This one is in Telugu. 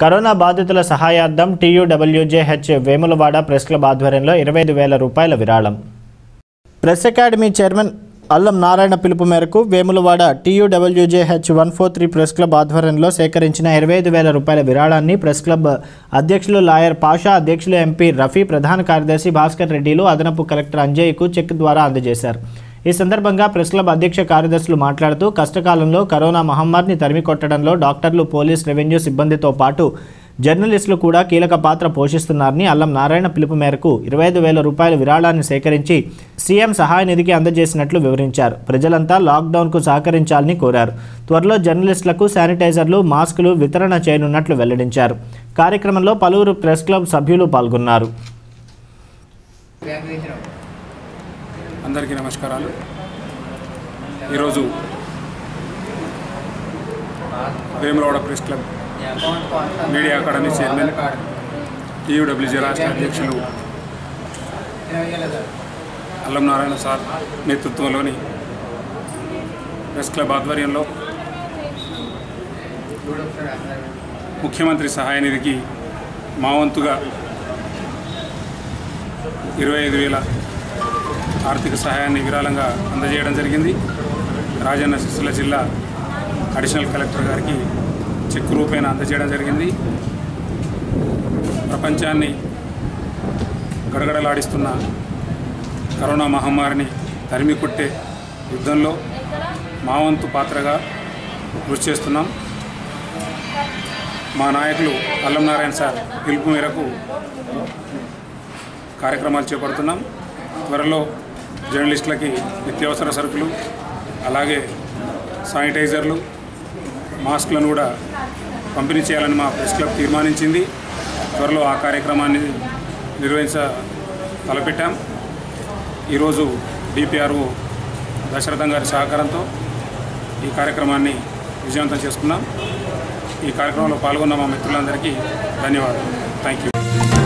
కరోనా బాధితుల సహాయార్థం టీయూడబ్ల్యూజేహెచ్ వేములవాడ ప్రెస్ క్లబ్ ఆధ్వర్యంలో ఇరవై ఐదు వేల రూపాయల విరాళం ప్రెస్ అకాడమీ చైర్మన్ అల్లం నారాయణ పిలుపు మేరకు Vemulawada TUWJH one four three press club ఆధ్వర్యంలో సేకరించిన ఇరవై ఐదు వేల రూపాయల విరాళాన్ని ప్రెస్ క్లబ్ అధ్యక్షులు లాయర్ పాషా అధ్యక్షులు ఎంపీ రఫీ ప్రధాన కార్యదర్శి భాస్కర్ రెడ్డిలు అదనపు కలెక్టర్ అంజయ్యకు చెక్ ద్వారా అందజేశారు ఈ సందర్భంగా ప్రెస్ క్లబ్ అధ్యక్ష కార్యదర్శులు మాట్లాడుతూ కష్టకాలంలో కరోనా మహమ్మారిని తరిమి కొట్టడంలో డాక్టర్లు పోలీస్ రెవెన్యూ సిబ్బందితో పాటు జర్నలిస్టులు కూడా కీలక పాత్ర పోషిస్తున్నారని అల్లం నారాయణ పిలుపు మేరకు ఇరవై ఐదు వేల రూపాయల విరాళాన్ని సేకరించి సీఎం సహాయ నిధికి అందజేసినట్లు వివరించారు ప్రజలంతా లాక్డౌన్కు సహకరించాలని కోరారు త్వరలో జర్నలిస్టులకు శానిటైజర్లు మాస్కులు వితరణ చేయనున్నట్లు వెల్లడించారు కార్యక్రమంలో పలువురు ప్రెస్ క్లబ్ సభ్యులు పాల్గొన్నారు అందరికీ నమస్కారాలు ఈరోజు Vemulawada press club media academy chairman TUWJ రాష్ట్ర అధ్యక్షులు అల్లం నారాయణ సార్ నేతృత్వంలోని ప్రెస్ క్లబ్ ఆధ్వర్యంలో ముఖ్యమంత్రి సహాయ నిధికి మా వంతుగా ఇరవై ఐదు వేల ఆర్థిక సహాయాన్ని విరాళంగా అందజేయడం జరిగింది రాజన్న సిరిసిల్ల జిల్లా అడిషనల్ కలెక్టర్ గారికి చెక్ రూపేణ అందజేయడం జరిగింది ప్రపంచాన్ని గడగడలాడిస్తున్న కరోనా మహమ్మారిని తరిమి కొట్టే యుద్ధంలో మా వంతు పాత్రగా కృషి చేస్తున్నాం మా నాయకులు అల్లం నారాయణ సార్ పిలుపు మేరకు కార్యక్రమాలు చేపడుతున్నాం త్వరలో జర్నలిస్టులకి నిత్యావసర సరుకులు అలాగే శానిటైజర్లు మాస్కులను కూడా పంపిణీ చేయాలని మా ప్రెస్ క్లబ్ తీర్మానించింది త్వరలో ఆ కార్యక్రమాన్ని నిర్వహించ తలపెట్టాం ఈరోజు డిపిఆర్ఓ దశరథం గారి సహకారంతో ఈ కార్యక్రమాన్ని విజయవంతం చేసుకున్నాం ఈ కార్యక్రమంలో పాల్గొన్న మా మిత్రులందరికీ ధన్యవాదాలు థ్యాంక్ యూ